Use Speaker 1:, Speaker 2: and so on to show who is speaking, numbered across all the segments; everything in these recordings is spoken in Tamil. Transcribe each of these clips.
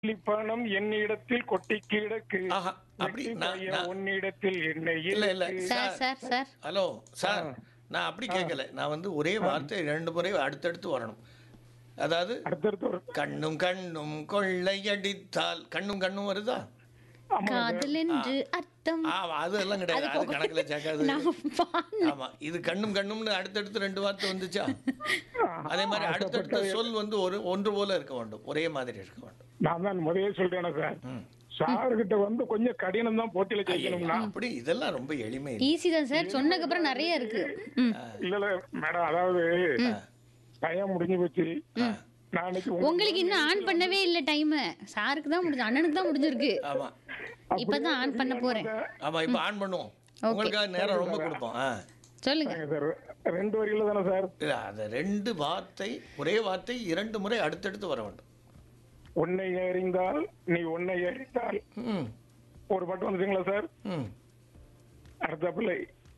Speaker 1: பணம் என்னிடத்தில் கொட்டி கிடக்கு
Speaker 2: ஆஹா, அப்படி
Speaker 1: வெட்டி
Speaker 2: நான்-
Speaker 1: பையன்
Speaker 2: நான்-
Speaker 1: உன்னிடத்தில் என்ன
Speaker 2: இல்ல இல்ல
Speaker 1: இருக்கு?
Speaker 3: Sir sir sir
Speaker 2: hello sir நான் அப்படி கேட்கல நான் வந்து ஒரே வார்த்தை ரெண்டு முறை அடுத்தடுத்து வரணும் அதாவது
Speaker 1: அடுத்தடுத்து ஒரு
Speaker 2: கண்ணும் கண்ணும் கொள்ளையடித்தால் கண்ணும் கண்ணும் வருதா
Speaker 3: காதல் என்று அர்த்தம்
Speaker 2: ஆ அதெல்லாம் கிடையாது அது கணக்குல சேர்க்காது
Speaker 3: நான் பாடினேன்.
Speaker 2: ஆமா இது கண்ணும் கண்ணும்னு அடுத்தடுத்து ரெண்டு வார்த்தை வந்துச்சா அதே மாதிரி அடுத்தடுத்த சொல் வந்து ஒரு ஒன்று போல இருக்க வேண்டும் ஒரே மாதிரி இருக்க வேண்டும்
Speaker 1: நான் தான் முதலே சொல்றேன் சார் சார் கிட்ட வந்து கொஞ்சம் கடினம் தான் போட்டியில ஜெயிக்கணும்னா
Speaker 2: அப்படி இதெல்லாம் ரொம்ப எளிமை
Speaker 3: ஈஸி தான் சார் சொன்னதுக்கு அப்புறம் நிறைய இருக்கு ம்.
Speaker 1: இல்ல இல்ல மேடம் அதாவது பையன் முடிஞ்சு போச்சு நாளைக்கு உங்க-
Speaker 3: உங்களுக்கு இன்னும் ஆன் பண்ணவே இல்ல டைம் சாருக்கு தான் முடிஞ்சு அண்ணனுக்கு தான் முடிஞ்சிருக்கு
Speaker 2: ஆமா
Speaker 3: இப்பதான் ஆன் பண்ண போறேன்
Speaker 2: ஆமா இப்போ ஆன் பண்ணுவோம் உங்களுக்காக நேரம் ரொம்ப கொடுப்போம் ஆ
Speaker 3: சொல்லுங்க
Speaker 1: சார் ரெண்டு வரியில தானே சார்
Speaker 2: இல்ல அது ரெண்டு வார்த்தை ஒரே வார்த்தை இரண்டு முறை அடுத்தடுத்து வர வேண்டும்
Speaker 1: உன்னை அறிந்தால் நீ உன்னை அறிந்தால்
Speaker 2: ம்
Speaker 1: ஒரு பாட்டு வந்துச்சுங்களா சார்
Speaker 2: ம்
Speaker 1: அடுத்தாப்புல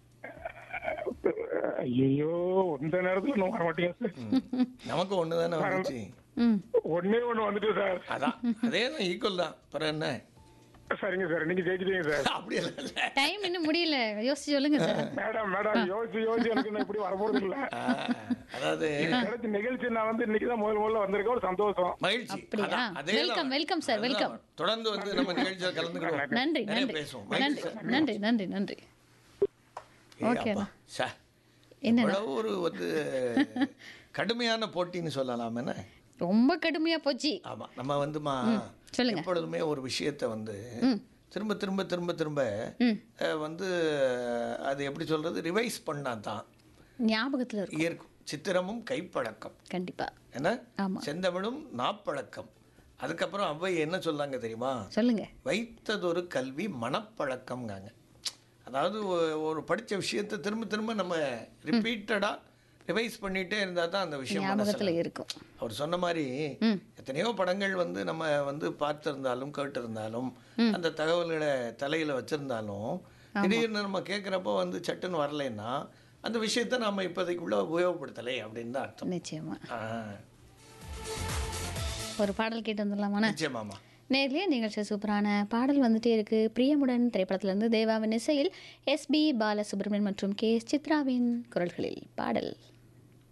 Speaker 1: ஐயோ இந்த நேரத்துல இன்னும் வர மாட்டீங்க சார்
Speaker 2: நமக்கு ஒன்று தானே வந்துச்சு
Speaker 3: ம்
Speaker 1: ஒன்னே ஒண்ணு வந்துட்டு சார்
Speaker 2: அதான் அதே தான் ஈக்குவல் தான் பிறகு என்ன
Speaker 1: சரிங்க சார் நீங்க ஜெயிச்சிட்டீங்க சார்
Speaker 2: அப்படி இல்லை
Speaker 3: டைம் இன்னும் முடியல யோசிச்சு சொல்லுங்க சார்
Speaker 1: மேடம் மேடம் யோசிச்சு யோசிச்சு எனக்கு இன்னும் இப்படி வர போறது இல்ல
Speaker 2: ஆ, அதாவது
Speaker 1: கிடைச்ச நிகழ்ச்சி நான் வந்து இன்னைக்கு தான் முதல் முதல்ல வந்திருக்கேன் ஒரு சந்தோஷம்
Speaker 2: மகிழ்ச்சி
Speaker 3: அப்படியா?
Speaker 2: அதான், அதே
Speaker 3: Welcome,
Speaker 2: தான்.
Speaker 3: welcome sir,
Speaker 2: அதுதான்.
Speaker 3: welcome.
Speaker 2: தொடர்ந்து வந்து நம்ம நிகழ்ச்சியில் கலந்துக்கிறோம்
Speaker 3: நன்றி
Speaker 2: நிறைய
Speaker 3: நன்றி
Speaker 2: பேசுவோம் மகிழ்ச்சி
Speaker 3: நன்றி
Speaker 2: சார்.
Speaker 3: நன்றி நன்றி நன்றி
Speaker 2: ஏய்
Speaker 3: ஓகே
Speaker 2: அப்பா, சே.
Speaker 3: என்னடா?
Speaker 2: இவ்வளவு ஒரு வந்து கடுமையான போட்டின்னு சொல்லலாம் என்ன
Speaker 3: ரொம்ப கடுமையா போச்சு
Speaker 2: ஆமா நம்ம வந்துமா
Speaker 3: சொல்லுங்க.
Speaker 2: எப்பொழுதுமே ஒரு விஷயத்தை வந்து
Speaker 3: ம்.
Speaker 2: திரும்ப திரும்ப திரும்ப திரும்ப
Speaker 3: ம்
Speaker 2: அஹ், வந்து அது எப்படி சொல்றது ரிவைஸ் பண்ணா தான்
Speaker 3: ஞாபகத்துல இருக்கும்
Speaker 2: இருக்கும் சித்திரமும் கைப்பழக்கம்
Speaker 3: கண்டிப்பா
Speaker 2: என்ன
Speaker 3: ஆமா.
Speaker 2: செந்தமிழும் நாப்பழக்கம் அதுக்கப்புறம் அவ்வை என்ன சொல்லாங்க தெரியுமா
Speaker 3: சொல்லுங்க
Speaker 2: வைத்ததொரு கல்வி மனப்பழக்கம்ங்காங்க அதாவது ஒ- ஒரு படிச்ச விஷயத்தை திரும்ப திரும்ப நம்ம ரிப்பீட்டடாக ரிவைஸ் பண்ணிட்டே இருந்தால் தான் அந்த விஷயம் மனசுல
Speaker 3: ஞாபகத்துல இருக்கும்
Speaker 2: அவர் சொன்ன மாதிரி
Speaker 3: ம்.
Speaker 2: எத்தனையோ படங்கள் வந்து நம்ம வந்து பார்த்திருந்தாலும் கேட்டிருந்தாலும் அந்த தகவல்களை தலையில் வச்சிருந்தாலும் திடீர்னு நம்ம கேட்குறப்போ வந்து சட்டுன்னு வரலைன்னா அந்த விஷயத்தை நம்ம இப்போதைக்குள்ள உபயோகப்படுத்தலை அப்படின்னு தான் அர்த்தம்
Speaker 3: நிச்சயமா
Speaker 2: ஆ,
Speaker 3: ஒரு பாடல் கேட்டு வந்துடலாமாண்ணா
Speaker 2: நிச்சயமாமா
Speaker 3: நேர்லயே நிகழ்ச்சி சூப்பரான பாடல் வந்துட்டே இருக்கு பிரியமுடன் திரைப்படத்திலிருந்து தேவாவின் இசையில் எஸ்பி பாலசுப்ரமணியன் மற்றும் கே எஸ் சித்ராவின் குரல்களில் பாடல்